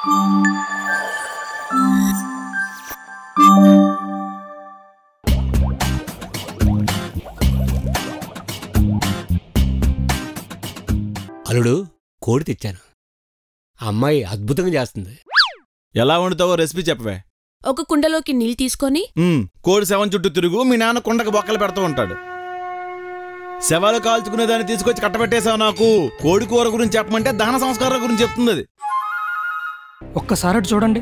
అల్లుడు కోడి తెచ్చాను అమ్మాయి అద్భుతంగా చేస్తుంది ఎలా వండుతావో రెసిపీ చెప్పవే ఒక కుండలోకి నీళ్ళు తీసుకొని ఉమ్, కోడి శవం చుట్టూ తిరుగు మీ నాన్న కుండకు బొక్కలు పెడుతూ ఉంటాడు శవాలు కాల్చుకునే దాన్ని తీసుకొచ్చి కట్టబెట్టేశావు నాకు కోడి కూర గురించి చెప్పమంటే దహన సంస్కారాల గురించి చెప్తుంది అది ఒక్కసారి అటు చూడండి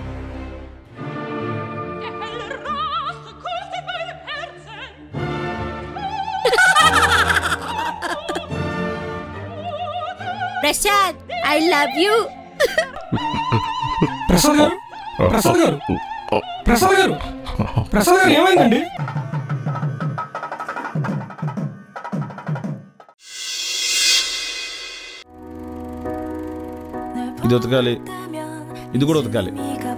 Prasad I love you Prasad garu Prasad garu Prasad garu Prasad గారు ఏమైందండి ఇది ఉతకాలి ఇది కూడా ఉతకాలి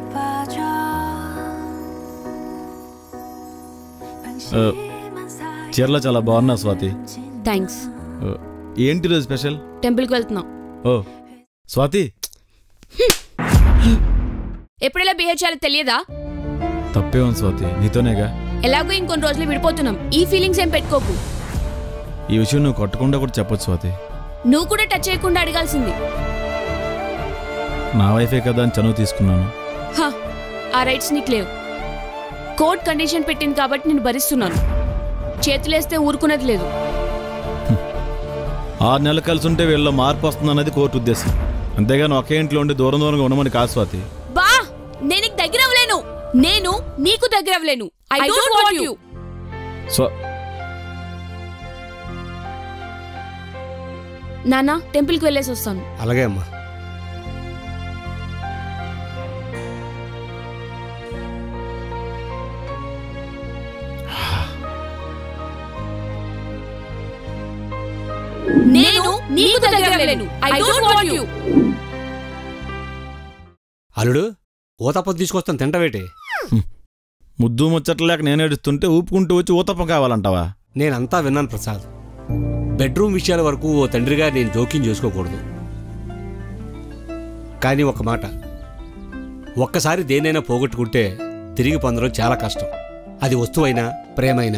ఆ, చీరలో చాలా బాగున్నా స్వాతి థ్యాంక్స్ ఆ, ఏంటి రోజు స్పెషల్ టెంపుల్కి వెళ్తున్నాం ఓ స్వాతి ఎప్పుడు ఇలా బిహేవ్ చేయాలో తెలియదా తప్పే ఉంది స్వాతి నీతోనేగా ఎలాగో ఇంకొన్ని రోజులు విడిపోతున్నాం ఈ ఫీలింగ్స్ ఏం పెట్టుకోకు ఈ విషయం నువ్వు కొట్టకుండా కూడా చెప్పొచ్చు స్వాతి నువ్వు కూడా టచ్ చేయకుండా అడగాల్సింది నా వైఫే కదా అని చనువు తీసుకున్నాను హ, ఆ రైట్స్ నీకు లేవు కోర్ట్ కండిషన్ పెట్టింది కాబట్టి నేను భరిస్తున్నాను చేతులేస్తే ఊరుకునేది లేదు ఆరు నెలలు కలిసి ఉంటే వీళ్ళలో మార్పు వస్తుందన్నది కోర్టు ఉద్దేశం అంతేగాని ఒకే ఇంట్లో ఉండి దూరం దూరంగా ఉండమని కాదు స్వాతి బా నేను నీకు దగ్గర అవ్వలేను నేను నీకు దగ్గర అవ్వలేను I don't want you so నానా టెంపుల్కి వెళ్ళేసి వస్తాను అలాగే అమ్మా నేను నీకు దగ్గర అవ్వలేను ఐ డోంట్ వాంట్ యు అల్లుడు ఊతప్ప తీసుకొస్తాను తింటవేటి ముద్దు ముచ్చట్లు లేక నేను ఏడుస్తుంటే ఊపుకుంటూ వచ్చి ఊతప్పం కావాలంటావా నేనంతా విన్నాను ప్రసాద్ బెడ్రూమ్ విషయాల వరకు ఓ తండ్రిగా నేను జోక్యం చేసుకోకూడదు కానీ ఒక మాట ఒక్కసారి దేనైనా పోగొట్టుకుంటే తిరిగి పొందడం చాలా కష్టం అది వస్తువైనా ప్రేమైనా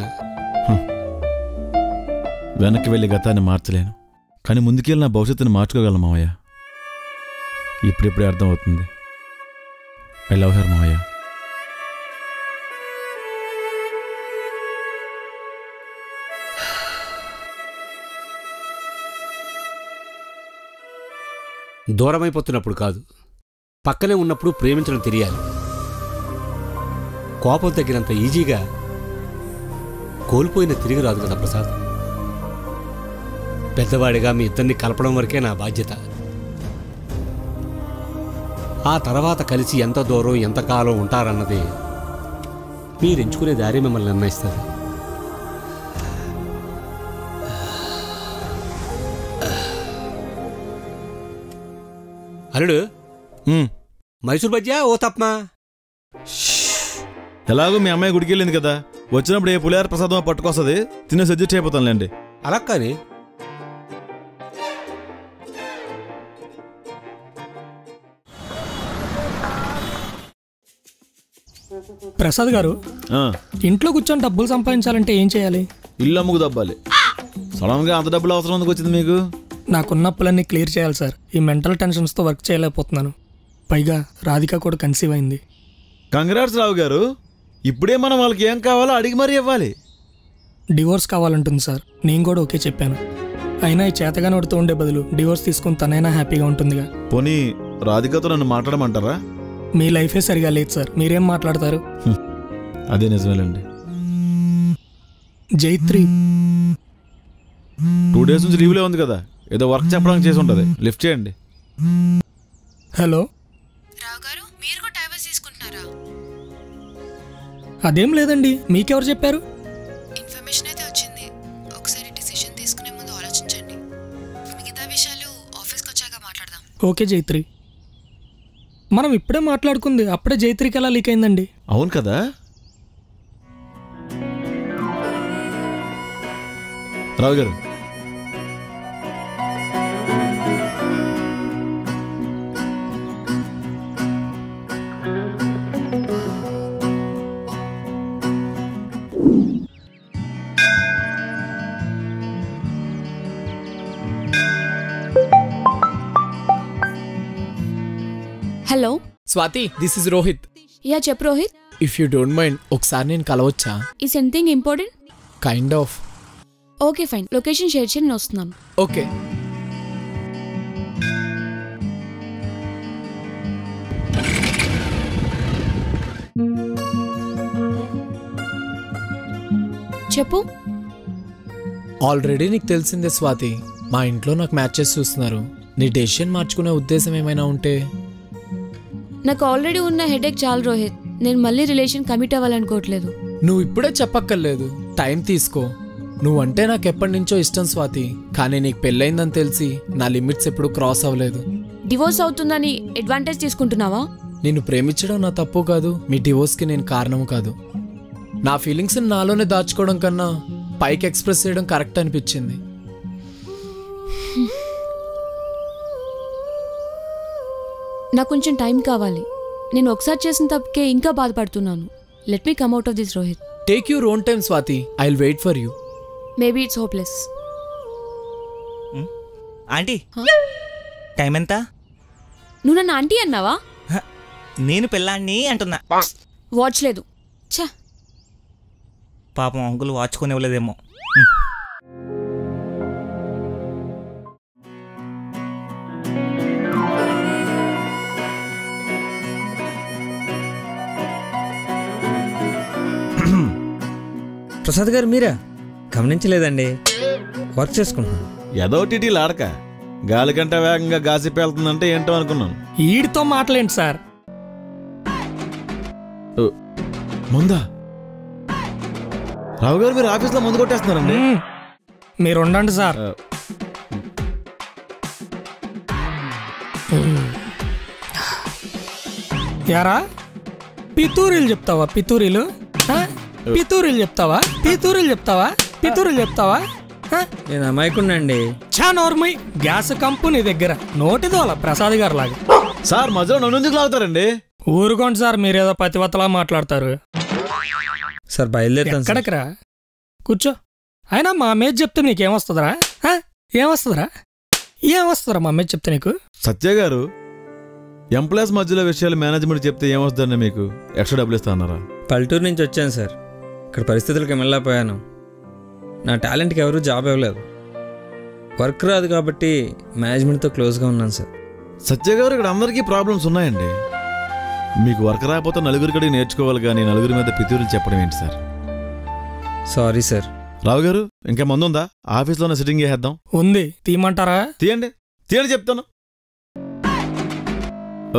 వెనక్కి వెళ్ళి గతాన్ని మార్చలేను కానీ ముందుకెళ్ళి నా భవిష్యత్తుని మార్చుకోగలను మావయ్య ఇప్పుడిప్పుడే అర్థమవుతుంది ఐ లవ్ హర్ మావయ్య దూరమైపోతున్నప్పుడు కాదు పక్కనే ఉన్నప్పుడు ప్రేమించడం తెలియాలి కోపం తగ్గినంత ఈజీగా కోల్పోయిన తిరిగి రాదు కదా ప్రసాద్ పెద్దవాడిగా మీ ఇద్దరిని కలపడం వరకే నా బాధ్యత ఆ తర్వాత కలిసి ఎంత దూరం ఎంతకాలం ఉంటారన్నది మీరు ఎంచుకునే దారి మిమ్మల్ని నిర్ణయిస్తుంది అల్లుడు ఉమ్, మైసూర్ బజ్జా ఓ తప్మా ఎలాగో మీ అమ్మాయి గుడికి వెళ్ళింది కదా వచ్చినప్పుడు ఏ పులిహార ప్రసాదం పట్టుకొస్తుంది తినేసి అడ్జస్ట్ అయిపోతానులేండి అలా కానీ ప్రసాద్ గారు ఆ, ఇంట్లో కూర్చొని డబ్బులు సంపాదించాలంటే ఏం చేయాలి ఇల్లు అమ్ముకు దబ్బాలి సడన్గా అంత డబ్బులు అవసరం ఎందుకు వచ్చింది మీకు నాకున్న అప్పులన్నీ క్లియర్ చేయాలి సార్ ఈ మెంటల్ టెన్షన్స్తో వర్క్ చేయలేకపోతున్నాను పైగా రాధిక కూడా కన్సీవ్ అయింది కంగ్రాట్స్ రావు గారు ఇప్పుడే మనం వాళ్ళకి ఏం కావాలో అడిగి మరీ ఇవ్వాలి డివోర్స్ కావాలంటుంది సార్ నేను కూడా ఓకే చెప్పాను అయినా ఈ చేతగానే పడుతూ ఉండే బదులు డివోర్స్ తీసుకుని తనైనా హ్యాపీగా ఉంటుందిగా పోనీ రాధికతో నన్ను మాట్లాడమంటారా మీ లైఫే సరిగా లేదు సార్ మీరేం మాట్లాడతారు అదే నిజమేలండి జైత్రి టూ డేస్ నుంచి లీవ్లే ఉంది కదా ఏదో వర్క్ చెప్పడానికి చేసి ఉంటుంది లిఫ్ట్ చేయండి హలో రావు గారు మీరు కూడా డైవర్స్ తీసుకుంటున్నారా అదేం లేదండి మీకెవరు చెప్పారు ఇన్ఫర్మేషన్ అయితే వచ్చింది ఒకసారి డిసిషన్ తీసుకునే ముందు ఆలోచించండి మిగతా విషయాలు ఆఫీస్కి వచ్చాక మాట్లాడదాం ఓకే జైత్రి మనం ఇప్పుడే మాట్లాడుకుంది అప్పుడే జైత్రికి ఎలా లీక్ అయిందండి అవును కదా Rao garu hello Swathi this is Rohit yeah చెప్పు Rohit if you don't mind ఒకసారి నేను కలవచ్చా is anything important kind of okay fine location share చేసి నేను వస్తున్నాను ఓకే చెప్పు ఆల్రెడీ నీకు తెలిసిందే స్వాతి మా ఇంట్లో నాకు మ్యాచెస్ చూస్తున్నారు నీ డెసిషన్ మార్చుకునే ఉద్దేశం ఏమైనా ఉంటే నాకు ఆల్రెడీ ఉన్న హెడేక్ చాలు రోహిత్ నేను మళ్ళీ రిలేషన్ కమిట్ అవ్వాలనుకోవట్లేదు నువ్వు ఇప్పుడే చెప్పక్కర్లేదు టైం తీసుకో నువ్వంటే నాకు ఎప్పటి నుంచో ఇష్టం స్వాతి కానీ నీకు పెళ్ళైందని తెలిసి నా లిమిట్స్ ఎప్పుడు క్రాస్ అవ్వలేదు డివోర్స్ అవుతుందని అడ్వాంటేజ్ తీసుకుంటున్నావా నిన్ను ప్రేమించడం నా తప్పు కాదు మీ డివోర్స్కి నేను కారణం కాదు నా ఫీలింగ్స్ నాలోనే దాచుకోవడం కన్నా పైకి ఎక్స్ప్రెస్ చేయడం కరెక్ట్ అనిపించింది నాకు కొంచెం టైం కావాలి నేను ఒకసారి చేసిన తప్పుకే ఇంకా బాధపడుతున్నాను let me come out of this Rohit take your own time Swathi I will wait for you maybe it's hopeless aunty time ఎంత నువ్వు నన్ను ఆంటీ అన్నావా హ, నేను పిల్లాన్ని అంటున్నా వాచ్ లేదు ఛ పాపం అంకుల్ వాచుకొని ఇవ్వలేదేమో ప్రసాద్ గారు మీరా గమనించలేదండి వర్క్ చేసుకుంటున్నాను ఏదో టీటీలు ఆడక గాలి గంట వేగంగా గాసిప్ వెళ్తుందంటే ఏంటో అనుకున్నాను ఈడితో మాటలేంటి సార్ ముందా రావు గారు మీరు ఆఫీస్లో ముందు కొట్టేస్తున్నారండి మ్మ్. మీరు ఉండండి సార్ ఆ, యారా పితూరీలు చెప్తావా పితూరీలు ఆ? పితూరీలు చెప్తావా పితూరీలు చెప్తావా పితూరీలు చెప్తావా ఆ? నేను అమాయకుండండి చా నోర్మై గ్యాస్ కంపు నీ దగ్గర నోటిదోల ప్రసాద్ గారు లాగా సార్ మధ్యలో నన్ను ఎందుకు లాగుతారండి ఊరుకోండి సార్ మీరేదో పతివతలా మాట్లాడతారు సార్ బయలుదేరుతాను సార్. ఎక్కడికి రా కూర్చో అయినా మా అమ్మేది చెప్తే నీకేమొస్తుందిరా ఆ? ఏమొస్తుందిరా ఏమొస్తుందిరా మా అమ్మేది చెప్తే నీకు సత్య గారు ఎంప్లాయీస్ మధ్యలో విషయాలు మేనేజ్మెంట్ చెప్తే ఏమొస్తుందండి మీకు ఎక్స్ట్రా డబ్బులు ఇస్తా అన్నారా పల్లెటూరు నుంచి వచ్చాను సార్ ఇక్కడ పరిస్థితులకు వెళ్ళకపోయాను నా టాలెంట్కి ఎవరు జాబ్ ఇవ్వలేదు వర్క్ రాదు కాబట్టి మేనేజ్మెంట్తో క్లోజ్గా ఉన్నాను సార్ సత్య గారు ఇక్కడ అందరికీ ప్రాబ్లమ్స్ ఉన్నాయండి మీకు వర్క్ రాకపోతే నలుగురి కడిగి నేర్చుకోవాలి కానీ నలుగురి మీద పితూరులు చెప్పడం ఏంటి సార్ సారీ సార్ రావు గారు ఇంకా మందు ఉందా ఆఫీస్లోనే సిట్టింగ్ చేసేద్దాం ఉంది తీయమంటారా తీయండి తీయండి చెప్తాను ఓ.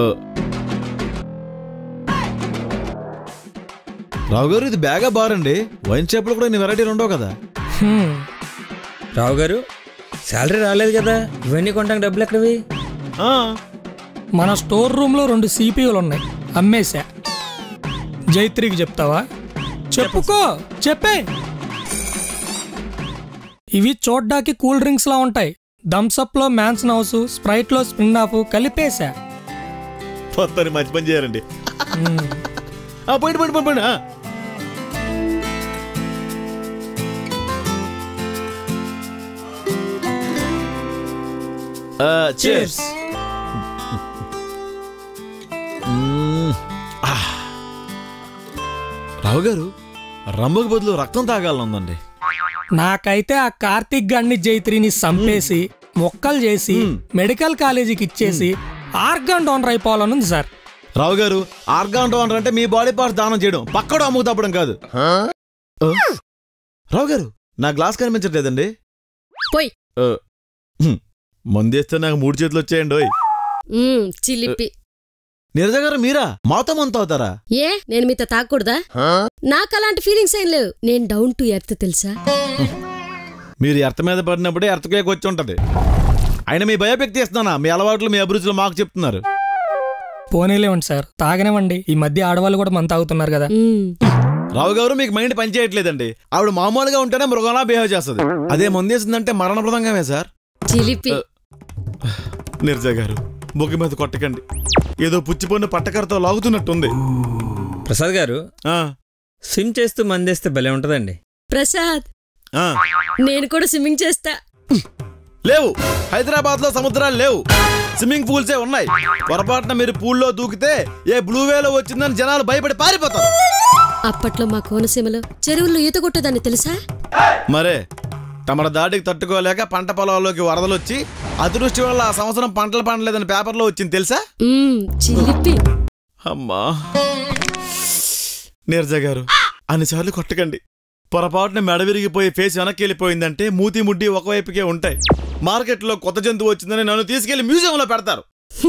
రావు గారు ఇది బ్యాగా బారండి వైన్ షాప్లో కూడా ఇన్ని వెరైటీలు ఉండవు కదా హ్మ్. రావు గారు శాలరీ రాలేదు కదా ఇవన్నీ కొంటానికి డబ్బులు ఎక్కడవి ఆ, మన స్టోర్ రూమ్లో రెండు సిపియూలు ఉన్నాయి అమ్మేశా జైత్రికి చెప్తావా చెప్పుకో చెప్పే ఇవి చూడ్డానికి కూల్ డ్రింక్స్ లా ఉంటాయి థమ్సప్ లో మ్యాన్స్ హౌస్ స్ప్రైట్ లో స్ప్రింగ్ ఆఫ్ కలిపేశా మొత్తాన్ని మంచి పని చేయారండి హ్మ్. ఆ, పోయిండి పోయిండి పోయిండి, పోయిండి ఆ. ఆ, cheers. మ్మ్. ఆ. రావు గారు రమ్మకు బదులు రక్తం తాగాలని ఉందండి నాకైతే ఆ కార్తిక్ గన్ని జైత్రిని సంపేసి మొక్కలు చేసి హ్మ్. మెడికల్ కాలేజీకి ఇచ్చేసి ఆర్గాన్ డోనర్ అయిపోవాలనుంది sir Rao garu organ donor అంటే మీ బాడీ పార్ట్స్ దానం చేయడం పక్కడు అమ్ముకు తప్పడం కాదు ఆ? రావు గారు నా గ్లాస్ కనిపించట్లేదండి పోయ్. ఆ, హ్మ్. మందేస్తే నాకు మూడు చేతులు వచ్చాయండి ఓయ్ మ్మ్, చిలిపి నీరజ గారు మీరా మాతో మంత అవుతారా ఏ నేను మీతో తాగకూడదా నాకు అలాంటి ఫీలింగ్స్ ఏం లేవు నేను డౌన్ టు ఎర్త్ తెలుసా మీరు ఎర్త మీద పడినప్పుడే ఎర్తకేకి వచ్చి ఉంటది ఆయన మీ బయోపిక్ తీస్తున్నానా మీ అలవాట్లు మీ అభిరుచులు మాకు చెప్తున్నారు పోనీలేవండి సార్ తాగనివ్వండి ఈ మధ్య ఆడవాళ్ళు కూడా మన తాగుతున్నారు కదా మ్మ్. రావు గారు మీకు మైండ్ పనిచేయట్లేదండి ఆవిడ మామూలుగా ఉంటేనే మృగంలా బిహేవ్ చేస్తుంది అదే ముందేసిందంటే మరణప్రదంగామే సార్ చిలిపి నిర్జా గారు బొగ్గు మీద కొట్టకండి ఏదో పుచ్చిపోయిన పట్టకరతో లాగుతున్నట్టుంది ప్రసాద్ గారు ఆ, స్విమ్ చేస్తూ మందేస్తే భలే ఉంటుందండి ప్రసాద్ ఆ. నేను కూడా స్విమ్మింగ్ చేస్తా లేవు హైదరాబాద్ లో సముద్రాలు లేవు స్విమ్మింగ్ పూల్సే ఉన్నాయి పొరపాటున మీరు పూల్లో దూకితే ఏ బ్లూ వేలో వచ్చిందని జనాలు భయపడి పారిపోతారు అప్పట్లో మా కోనసీమలో చెరువుల్లో ఈత కొట్టేదాన్ని తెలుసా మరే తమర దాటికి తట్టుకోలేక పంట పొలాల్లోకి వరదలు వచ్చి అదృష్టి వల్ల ఆ సంవత్సరం పంటలు పండలేదని పేపర్లో వచ్చింది తెలుసా మ్మ్, చిలిపి అమ్మా నీరజ గారు అన్నిసార్లు కొట్టకండి పొరపాటున మెడ విరిగిపోయి ఫేస్ వెనక్కి వెళ్ళిపోయిందంటే మూతి ముడ్డి ఒకవైపుకే ఉంటాయి మార్కెట్లో కొత్త జంతువు వచ్చిందని నన్ను తీసుకెళ్లి మ్యూజియంలో పెడతారు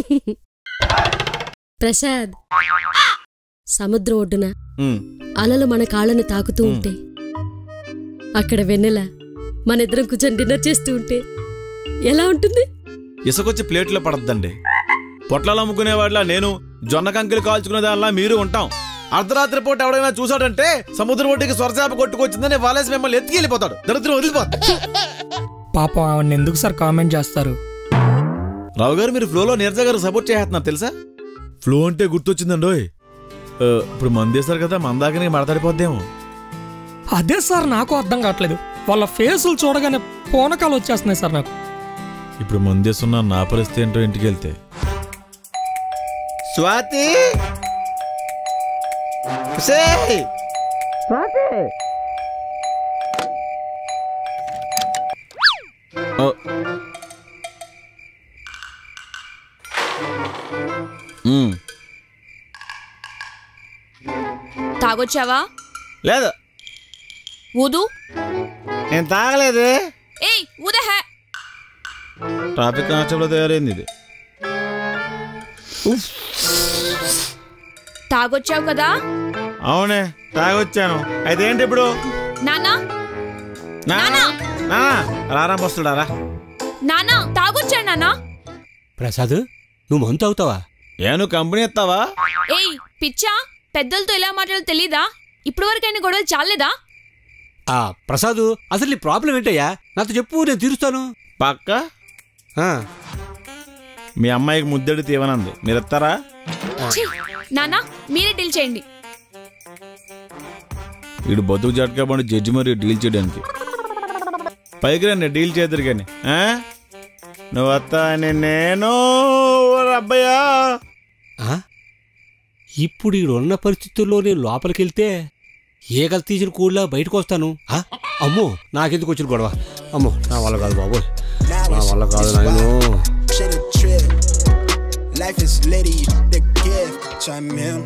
ప్రసాద్ సముద్రం ఒడ్డున ఉమ్, అలలు మన కాళ్ళని తాకుతూ ఉంటే అక్కడ వెన్నెల మన ఇద్దరం కూర్చొని డిన్నర్ చేస్తూ ఉంటే ఎలా ఉంటుంది ఇసుకొచ్చి ప్లేట్లో పడద్దండి పొట్లాలు అమ్ముకునే వాళ్ళ నేను జొన్న కంకులు కాల్చుకునే దానిలా మీరు ఉంటాం అర్ధరాత్రి పూట ఎవడైనా చూసాడంటే సముద్రం ఒడ్డుకి స్వర్శాప కొట్టుకొచ్చిందని వాలేసి మిమ్మల్ని ఎత్తికి వెళ్ళిపోతాడు దరిద్రం వదిలిపోతాడు పాపం ఆవిడ ఎందుకు సార్ కామెంట్ చేస్తారు రావు గారు మీరు ఫ్లోలో నీరజ గారు సపోర్ట్ చేస్తున్నారు తెలుసా ఫ్లో అంటే గుర్తొచ్చిందండోయ్ ఆ, ఇప్పుడు మందేశారు కదా మందాకనే మడతడిపోద్దేమో అదే సార్ నాకు అర్థం కావట్లేదు వాళ్ళ ఫేసులు చూడగానే పూనకాలు వచ్చేస్తున్నాయి సార్ నాకు ఇప్పుడు మందేస్తున్న నా పరిస్థితి ఏంటో ఇంటికి వెళ్తే స్వాతి తాగొచ్చావా లేదు ఊదు నేను తాగలేదు ఏయ్ ఊదహే ట్రాఫిక్ కానిస్టేబుల్ తయారైంది ఇది తాగొచ్చావు కదా అవునే తాగొచ్చాను అయితే ఏంటి ఇప్పుడు నానా నా నానా! నా రారా వస్తుడారా నానా తాగొచ్చాడు నానా ప్రసాద్ నువ్వు మంతు అవుతావా ఏ నువ్వు కంపెనీ ఎత్తావా ఏయ్ పిచ్చా పెద్దలతో ఎలా మాట్లాడాలో తెలీదా ఇప్పటి వరకైనా గొడవలు చాలేదా ఆ ప్రసాద్ అసలు నీ ప్రాబ్లం ఏంటయ్యా నాతో చెప్పు నేను తీరుస్తాను పక్క ఆ, మీ అమ్మాయికి ముద్దెడి తీవనంది మీరు ఎత్తారా ఛీ! నానా మీరే డీల్ చేయండి వీడు బతుకు జట్కా బండి జడ్జి మరి డీల్ చేయడానికి పైకి రండి డీల్ చేద్దరు కానీ ఆ? నువ్వు వస్తా అని నేను ఓరి అబ్బయ్యా ఆ? ఇప్పుడు ఈడున్న పరిస్థితుల్లో నేను లోపలికి వెళ్తే ఏగలు తీసిన కూడలా బయటకు వస్తాను ఆ? అమ్మో నాకెందుకు వచ్చిన గొడవ అమ్మో నా వల్ల కాదు బాబోయ్ నా వల్ల కాదు నాయను Shit a trip. Life is litty, the gift. Chime in.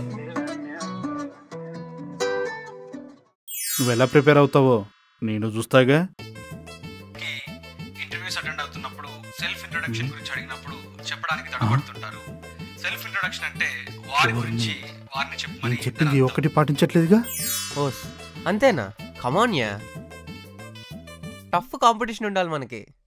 నువ్వు ఎలా ప్రిపేర్ అవుతావో నేను చూస్తాగా ఇంటర్వ్యూస్ అటెండ్ అవుతున్నప్పుడు సెల్ఫ్ ఇంట్రొడక్షన్ గురించి అడిగినప్పుడు చెప్పడానికి తడబడుతుంటారు సెల్ఫ్ ఇంట్రొడక్షన్ అంటే వారి గురించి వారిని చెప్పమని నేను చెప్పింది ఒక్కటి పాటించట్లేదుగా ఓస్ అంతేనా కమాన్యా టఫ్ కాంపిటీషన్ ఉండాలి మనకి